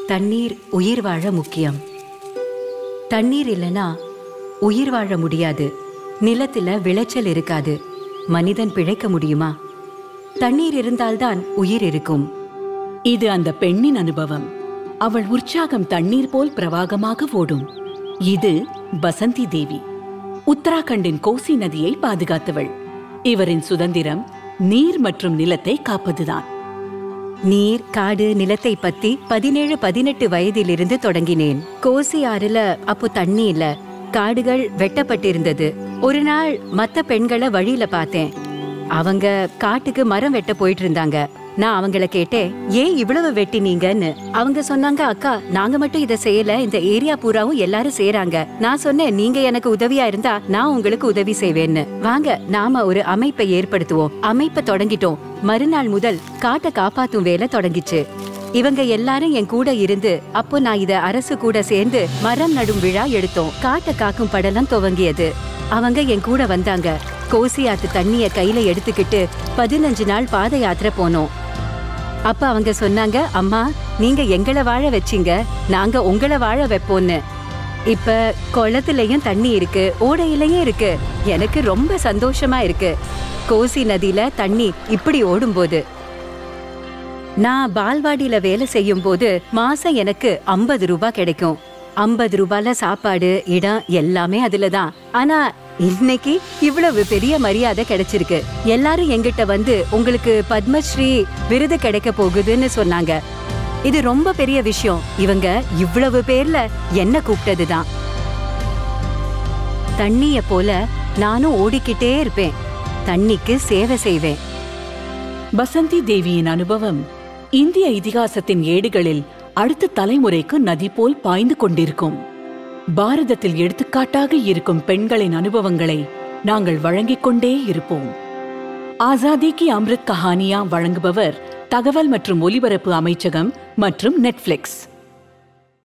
தண்ணீர் உயிர் வாழ முக்கியம் தண்ணீர் இல்லனா உயிர் வாழ முடியாது நிலத்துல விளைச்சல் இருக்காது மனிதன் பிழைக்க முடியுமா தண்ணீர் இருந்தால்தான் உயிர் இருக்கும் இது அந்த பெண்ணின் அனுபவம் அவள் உற்சாகம் தண்ணீர் போல் பிரவாகமாக ஓடும் இது பசந்தி தேவி உத்தராகண்டின் கோசி நதியை பாதுகாத்தவள் இவரின் சுதந்திரம் நீர் மற்றும் நிலத்தை காப்பதுதான் நீர் காடு நிலத்தை பத்தி பதினேழு பதினெட்டு வயதிலிருந்து தொடங்கினேன் கோசி ஆறுல அப்போ தண்ணி இல்ல காடுகள் வெட்டப்பட்டிருந்தது ஒரு நாள் மத்த பெண்களை வழியில பார்த்தேன் அவங்க காட்டுக்கு மரம் வெட்ட போயிட்டு இருந்தாங்க நான் அவங்கள கேட்டேன் ஏன் இவ்வளவு வெட்டினீங்கன்னு அவங்க சொன்னாங்க அக்கா நாங்க மட்டும் இத செய்யல இந்த ஏரியா பூராவும் எல்லாரும் செய்யறாங்க நான் சொன்னேன் நீங்க எனக்கு உதவியா இருந்தா நான் உங்களுக்கு உதவி செய்வேன்னு வாங்க நாம ஒரு அமைப்பை ஏற்படுத்துவோம் அமைப்பை தொடங்கிட்டோம் மறுநாள் முதல் காட்டை காப்பாத்தும் வேலை தொடங்கிச்சு இவங்க எல்லாரும் என் கூட இருந்து அப்போ நான் இத அரசு கூட சேர்ந்து மரம் நடும் விழா எடுத்தோம் காட்டை காக்கும் படலம் துவங்கியது அவங்க என் கூட வந்தாங்க கோசி ஆத்து தண்ணிய கையில எடுத்துக்கிட்டு பதினஞ்சு நாள் பாத யாத்திரை போனோம் அப்ப அவங்க சொன்னாங்க அம்மா நீங்க எங்களை வாழ வச்சீங்க நாங்க உங்களை வாழ வைப்போம்னு இப்ப குளத்துலயும் தண்ணி இருக்கு ஓடையிலயும் இருக்கு எனக்கு ரொம்ப சந்தோஷமா இருக்கு கோசி நதியில தண்ணி இப்படி ஓடும்போது நான் பால்வாடியில வேலை செய்யும் போது மாசம் எனக்கு ஐம்பது ரூபாய் கிடைக்கும் ஐம்பது ரூபாய்ல சாப்பாடு இடம் எல்லாமே அதுலதான் ஆனா இன்னைக்கு இவ்வளவு பெரிய மரியாதை கிடைச்சிருக்கு எல்லாரும் எங்கிட்ட வந்து உங்களுக்கு பத்மஸ்ரீ விருது கிடைக்க போகுதுன்னு சொன்னாங்க இது ரொம்ப பெரிய விஷயம் இவங்க இவ்வளவு பேர்ல என்ன கூப்பிட்டதுதான் தண்ணிய போல நானும் ஓடிக்கிட்டே இருப்பேன் தண்ணிக்கு சேவை செய்வேன் பசந்தி தேவியின் அனுபவம் இந்திய இதிகாசத்தின் ஏடுகளில் அடுத்த தலைமுறைக்கு நதி போல் பாய்ந்து கொண்டிருக்கும் பாரதத்தில் எடுத்துக்காட்டாக இருக்கும் பெண்களின் அனுபவங்களை நாங்கள் வழங்கிக் கொண்டே இருப்போம் ஆசாதி கி அம்ரித் கஹானியா வழங்குபவர் தகவல் மற்றும் ஒலிபரப்பு அமைச்சகம் மற்றும் நெட்ஃபிளிக்ஸ்